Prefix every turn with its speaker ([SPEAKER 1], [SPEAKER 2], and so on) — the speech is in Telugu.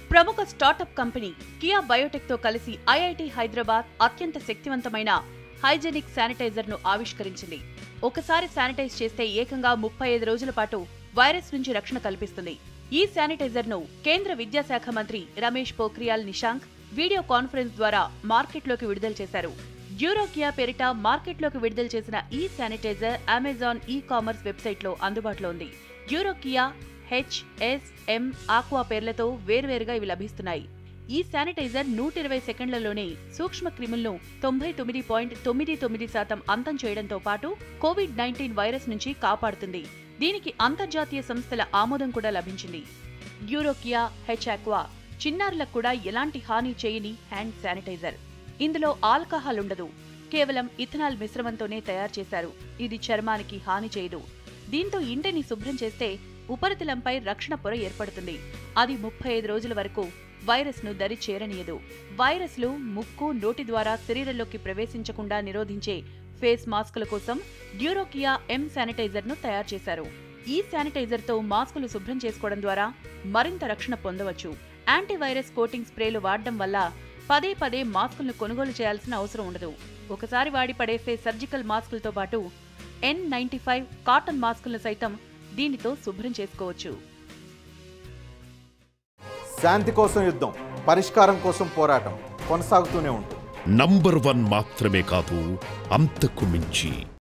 [SPEAKER 1] ప్రముఖ స్టార్టప్ కంపెనీ కియా బయోటెక్ తో కలిసి ఐఐటి హైదరాబాద్ అత్యంత శక్తివంతమైన హైజెనిక్ శానిటైజర్ ను ఆవిష్కరించింది ఒకసారి శానిటైజ్ చేస్తే ఏకంగా ముప్పై ఐదు రోజుల పాటు వైరస్ నుంచి రక్షణ కల్పిస్తుంది ఈ శానిటైజర్ ను కేంద్ర విద్యాశాఖ మంత్రి రమేష్ పోఖ్రియాల్ నిశాంక్ వీడియో కాన్ఫరెన్స్ ద్వారా మార్కెట్లోకి విడుదల చేశారు డ్యూరోకియా పేరిట మార్కెట్లోకి విడుదల చేసిన ఈ శానిటైజర్ అమెజాన్ ఈ కామర్స్ వెబ్సైట్లో అందుబాటులో ఉంది డ్యూరోకియా హెచ్ఎస్ఎం ఆక్వా పేర్లతో వేర్వేరుగా ఇవి లభిస్తున్నాయి ఈ శానిటైజర్ నూట ఇరవై సెకండ్లలోనే సూక్ష్మ క్రిములను తొంభై తొమ్మిది పాయింట్ తొమ్మిది తొమ్మిది శాతం అంతం చేయడంతో పాటు కోవిడ్ నైన్టీన్ వైరస్ నుంచి కాపాడుతుంది దీనికి అంతర్జాతీయ సంస్థల ఆమోదం కూడా లభించింది డ్యూరోకియా హెచ్ ఆక్వా చిన్నారులకు కూడా ఎలాంటి హాని చేయని హ్యాండ్ శానిటైజర్ ఇందులో ఆల్కహాల్ ఉండదు కేవలం ఇథనాల్ మిశ్రమంతోనే తయారు చేశారు ఇది చర్మానికి హాని చేయదు దీంతో ఇంటిని శుభ్రం చేస్తే ఉపరితలంపై రక్షణ పొర ఏర్పడుతుంది అది ముప్పై ఐదు రోజుల వరకు వైరస్ ను దరి చేరనీయదు వైరస్లు ముక్కు నోటి ద్వారా శరీరంలోకి ప్రవేశించకుండా నిరోధించే ఫేస్ మాస్కుల కోసం డ్యూరోకియా ఎం శానిటైజర్ ను తయారు చేశారు ఈ శానిటైజర్ తో మాస్కులు శుభ్రం చేసుకోవడం ద్వారా మరింత రక్షణ పొందవచ్చు యాంటీవైరస్ కోటింగ్ స్ప్రేలు వాడడం వల్ల పదే పదే మాస్కులను కొనుగోలు చేయాల్సిన అవసరం ఉండదు ఒకసారి వాడి పడేసే సర్జికల్ మాస్కులతో పాటు ఎన్ నైన్టీ ఫైవ్ కాటన్ మాస్కులను సైతం దీనితో శుభ్రం చేసుకోవచ్చు
[SPEAKER 2] శాంతి కోసం యుద్ధం పరిష్కారం కోసం పోరాటం కొనసాగుతూనే ఉంటుంది
[SPEAKER 3] నంబర్ వన్ మాత్రమే కాదు అంతకు మించి